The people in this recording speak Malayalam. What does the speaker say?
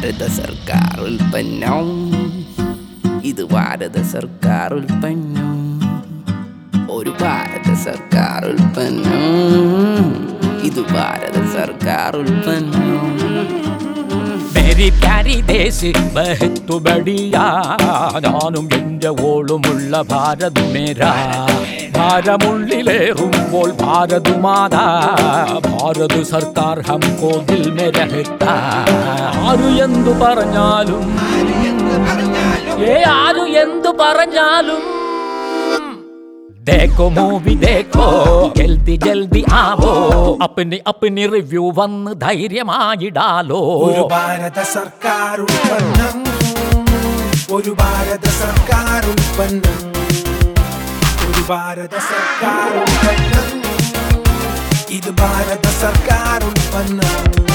ഭാരത സർക്കാർ ഉൽപ്പന്നം ഇത് ഭാരത സർക്കാർ ഉൽപ്പന്നം ഒരു ഭാരത സർക്കാർ ഉൽപ്പന്നം ഇത് ഭാരത സർക്കാർ ഉൽപ്പന്നം മേരി പ്യാരി ദേശ് ബഹത്തു ബടിയാ ഞാനും എന്റെ ഓളുമുള്ള ഭാരത് മേരാ ഭാരമുള്ളിലേറുമ്പോൾ ഭാരത് മാതാ ഭാരത് സർക്കാർ ഹംകോ ദിൽ മേ രഹത്താ ആരു എന്തു പറഞ്ഞാലും ഏ ആരു എന്തു പറഞ്ഞാലും देखो മൂവി देखो ജൽദി ജൽദി ആവോ അപ്പനി അപ്പനി റിവ്യൂ വന്ന് ധൈര്യമായിടാലോ ഒരു ഭാരത സർക്കാർ ഉൽപ്പന്നം ഒരു ഭാരത സർക്കാർ ഉൽപ്പന്നം ഒരു ഭാരത സർക്കാർ ഉൽപ്പന്നം ഇത് ഭാരത സർക്കാർ ഉൽപ്പന്നം